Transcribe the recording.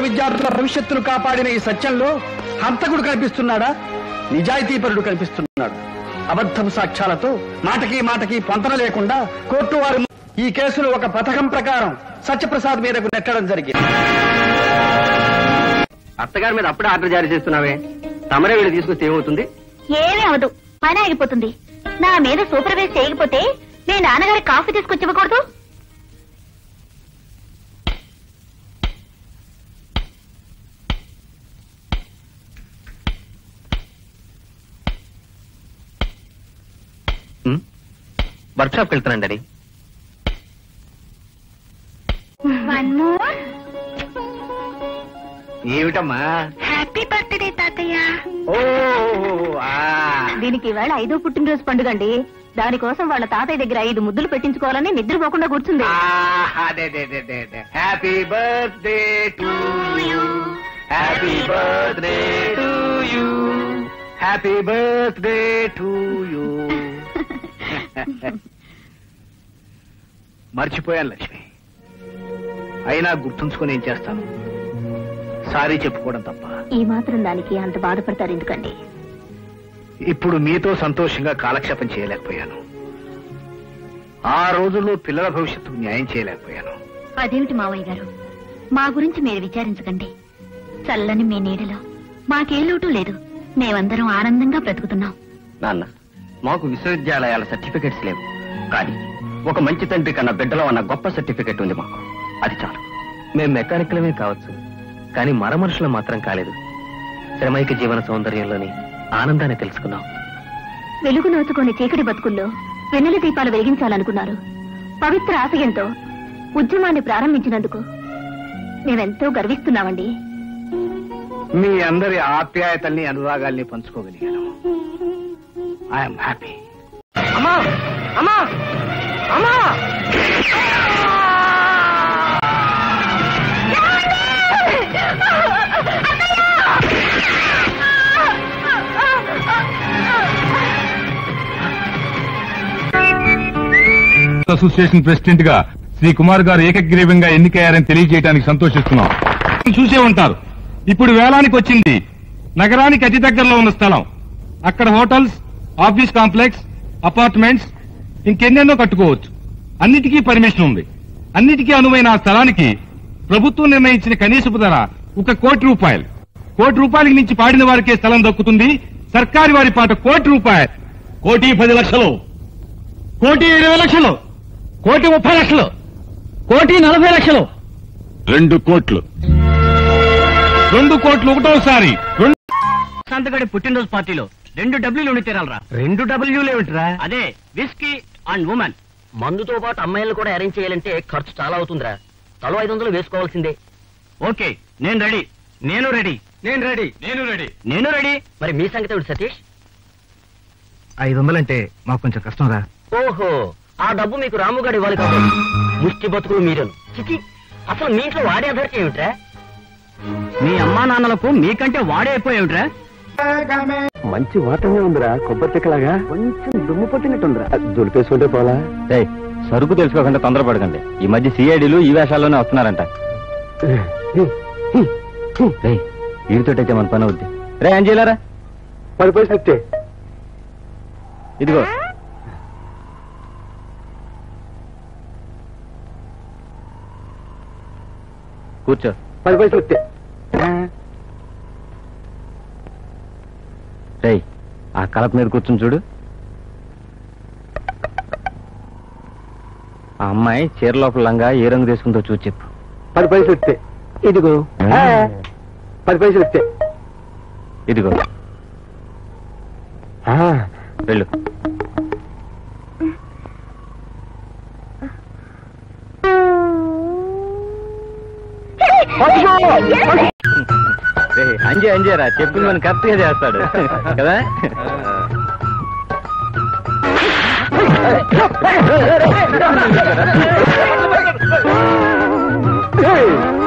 విద్యార్థుల భవిష్యత్తును కాపాడిన ఈ సత్యంలో హంతకుడు కనిపిస్తున్నాడా నిజాయితీపరుడు కనిపిస్తున్నాడు అబద్ధపు సాక్ష్యాలతో మాటకి మాటకి పొంతన లేకుండా కోర్టు వారు ఈ కేసును ఒక పథకం ప్రకారం సత్యప్రసాద్ మీదకు నెట్టడం జరిగింది అత్తగారి మీద అప్పుడే ఆర్డర్ జారీ చేస్తున్నావే తమరే వీళ్ళు తీసుకొస్తే ఏమవుతుంది ఏమీ అవదు పని ఆగిపోతుంది నా మీద సూపర్వైజ్ చేయకపోతే మీ నాన్నగారి కాఫీ తీసుకొచ్చి ఇవ్వకూడదు వర్క్ షాప్కి వెళ్తున్నాను డాడీ వన్ మోర్ ఏమిటమ్మా హ్యాపీ బర్త్డే తాతయ్య ఓ దీనికి ఇవాళ ఐదో పుట్టినరోజు పండుగ అండి దానికోసం వాళ్ళ తాతయ్య దగ్గర ఐదు ముద్దులు పెట్టించుకోవాలని నిద్రపోకుండా కూర్చుంది happy birthday to you happy birthday to you happy birthday to you మర్చిపోయాను లక్ష్మి అయినా గుర్తుంచుకొని ఏం చేస్తాను సారీ చెప్పుకోవడం తప్ప ఈ మాత్రం దానికి అంత బాధపడతారు ఎందుకండి ఇప్పుడు మీతో సంతోషంగా కాలక్షేపం చేయలేకపోయాను ఆ రోజుల్లో పిల్లల భవిష్యత్తుకు న్యాయం చేయలేకపోయాను అదేమిటి మావయ్య గారు మా గురించి మీరు విచారించకండి చల్లని మీ నీడలో మాకే లోటు లేదు మేమందరం ఆనందంగా బ్రతుకుతున్నాం నాన్న మాకు విశ్వవిద్యాలయాల సర్టిఫికెట్స్ లేవు కానీ ఒక మంచి తండ్రి కన్నా బిడ్డలో అన్న గొప్ప సర్టిఫికెట్ ఉంది మాకు అది చాలు మేము మెకానికలమే కావచ్చు కానీ మరమనుషులం మాత్రం కాలేదు శ్రమైక జీవన సౌందర్యంలోని ఆనందాన్ని తెలుసుకున్నాం వెలుగు నోచుకొని చీకటి బతుకుల్లో వెన్నెల దీపాలు వెలిగించాలనుకున్నారు పవిత్ర ఆశయంతో ఉద్యమాన్ని ప్రారంభించినందుకు మేమెంతో గర్విస్తున్నామండి మీ అందరి ఆప్యాయతల్ని అనురాగాల్ని పంచుకోగలిగాను ఐఎమ్ హ్యాపీ అమ్మా అమ్మా అమ్మా అసోసియేషన్ ప్రెసిడెంట్ గా శ్రీ కుమార్ గారు ఏకగ్రీవంగా ఎన్నికయ్యారని తెలియజేయడానికి సంతోషిస్తున్నాం చూసే ఉంటారు ఇప్పుడు వేలానికి వచ్చింది నగరానికి అతి దగ్గరలో ఉన్న స్థలం అక్కడ హోటల్స్ ఆఫీస్ కాంప్లెక్స్ అపార్ట్మెంట్స్ ఇంకెన్నెన్నో కట్టుకోవచ్చు అన్నిటికీ పర్మిషన్ ఉంది అన్నిటికీ అనువైన ఆ స్థలానికి ప్రభుత్వం నిర్ణయించిన కనీసపు ధర ఒక కోటి రూపాయలు కోటి రూపాయలకి మించి పాడిన వారికే స్థలం దక్కుతుంది సర్కారి వారి పాట కోటి రూపాయలు కోటి పది లక్షలు కోటి ఇరవై లక్షలు కోటి ముప్పై లక్షలు కోటి నలభై లక్షలు రెండు కోట్లు రెండు కోట్లు ఒకటోసారి రెండు శాంతగడి పుట్టినరోజు పార్టీలో రెండు డబ్ల్యూలు ఉండి తీరాలరా రెండు డబ్ల్యూలు ఏమిట్రా అదే విస్కీ అండ్ ఉమెన్ మందుతో పాటు అమ్మాయిలను కూడా అరేంజ్ చేయాలంటే ఖర్చు చాలా అవుతుందిరా తలో ఐదు వందలు వేసుకోవాల్సిందే ఓకే నేను రెడీ నేను రెడీ నేను రెడీ నేను రెడీ నేను రెడీ మరి మీ సంగతి ఏమిటి సతీష్ ఐదు వందలంటే మాకు కొంచెం కష్టం రా ఓహో ఆ డబ్బు మీకు రాముగాడు ఇవ్వాలి కాదు ముష్టి బతుకులు మీరను చిచి అసలు మీ ఇంట్లో వాడే అధర్తి ఏమిట్రా మీ అమ్మా నాన్నలకు మీకంటే వాడే అయిపోయేమిట్రా మంచి వాటంగా ఉందిరా కొబ్బరి చెక్కలాగా కొంచెం దుమ్ము పట్టినట్టుందిరా దులిపేసుకుంటే పోలా సరుకు తెలుసుకోకుండా తొందరపడకండి ఈ మధ్య సిఐడిలు ఈ వేషాల్లోనే వస్తున్నారంట వీడితోటైతే మన పని అవుద్ది రే అంజీలారా పది పైసలు ఇస్తే ఇదిగో కూర్చో పది పైసలు ఇస్తే రేయ్ ఆ కలప మీద కూర్చుని చూడు ఆ అమ్మాయి చీర లోపల లంగా ఏ రంగు తీసుకుందో చూసి చెప్పు పది పైసలు ఇస్తే ఇదిగో ఆ, పది పైసలు ఇస్తే ఇదిగో ఆ, వెళ్ళు రేయ్, అంజే అంజేరా చెప్పింది మనం కరెక్ట్ గా చేస్తాడు కదా ఏయ్,